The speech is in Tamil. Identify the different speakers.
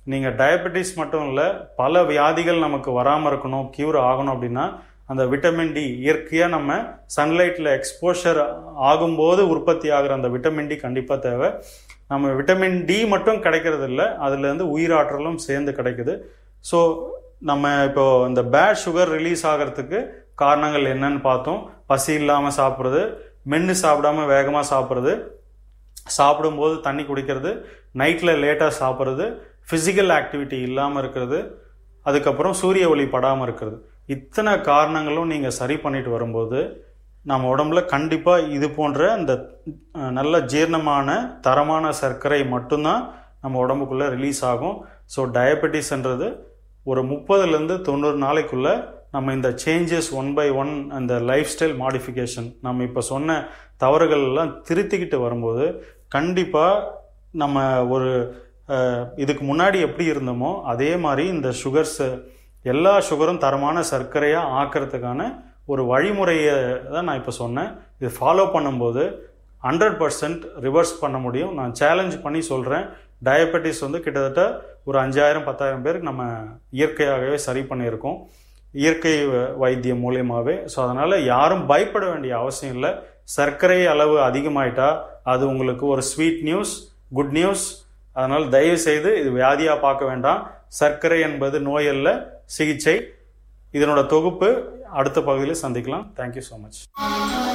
Speaker 1: நீங்கள் டயபெட்டிஸ் மட்டும் இல்லை பல வியாதிகள் நமக்கு வராமல் இருக்கணும் க்யூர் ஆகணும் அப்படின்னா அந்த விட்டமின் டி இயற்கையாக நம்ம சன்லைட்டில் எக்ஸ்போஷர் ஆகும்போது உற்பத்தி ஆகிற அந்த விட்டமின் டி கண்டிப்பாக தேவை நம்ம விட்டமின் டி மட்டும் கிடைக்கிறது இல்லை அதுலேருந்து உயிராற்றலும் சேர்ந்து கிடைக்குது ஸோ நம்ம இப்போ இந்த பேட் சுகர் ரிலீஸ் ஆகிறதுக்கு காரணங்கள் என்னன்னு பார்த்தோம் பசி இல்லாமல் சாப்பிட்றது மென்று சாப்பிடாம வேகமாக சாப்பிட்றது சாப்பிடும்போது தண்ணி குடிக்கிறது நைட்டில் லேட்டாக சாப்பிட்றது ஃபிசிக்கல் ஆக்டிவிட்டி இல்லாமல் இருக்கிறது அதுக்கப்புறம் சூரிய ஒளி படாமல் இருக்கிறது இத்தனை காரணங்களும் நீங்கள் சரி பண்ணிட்டு வரும்போது நம்ம உடம்புல கண்டிப்பாக இது போன்ற இந்த அஹ், நல்ல ஜீரணமான தரமான சர்க்கரை மட்டும்தான் நம்ம உடம்புக்குள்ளே ரிலீஸ் ஆகும் ஸோ டயபெட்டிஸ்ன்றது ஒரு முப்பதுலேருந்து தொண்ணூறு நாளைக்குள்ளே நம்ம இந்த சேஞ்சஸ் ஒன் பை ஒன் அந்த லைஃப் ஸ்டைல் மாடிஃபிகேஷன் நம்ம இப்போ சொன்ன தவறுகள் எல்லாம் திருத்திக்கிட்டு வரும்போது கண்டிப்பாக நம்ம ஒரு அஹ், இதுக்கு முன்னாடி எப்படி இருந்தோமோ அதே மாதிரி இந்த சுகர்ஸ் எல்லா சுகரும் தரமான சர்க்கரையாக ஆக்கிறதுக்கான ஒரு வழிமுறையை தான் நான் இப்போ சொன்னேன் இது ஃபாலோ பண்ணும்போது ஹண்ட்ரட் பர்சன்ட் ரிவர்ஸ் பண்ண முடியும் நான் சேலஞ்ச் பண்ணி சொல்கிறேன் டயபெட்டிஸ் வந்து கிட்டத்தட்ட ஒரு அஞ்சாயிரம் பத்தாயிரம் பேருக்கு நம்ம இயற்கையாகவே சரி பண்ணியிருக்கோம் இயற்கை வ- வைத்தியம் மூலியமாகவே ஸோ அதனால் யாரும் பயப்பட வேண்டிய அவசியம் இல்லை சர்க்கரை அளவு அதிகமாயிட்டா அது உங்களுக்கு ஒரு ஸ்வீட் நியூஸ் குட் நியூஸ் அதனால் தயவு செய்து இது வியாதியாக பார்க்க வேண்டாம் சர்க்கரை என்பது நோய் அல்ல சிகிச்சை இதனோட தொகுப்பு அடுத்த பகுதியில் சந்திக்கலாம் தேங்க்யூ ஸோ மச்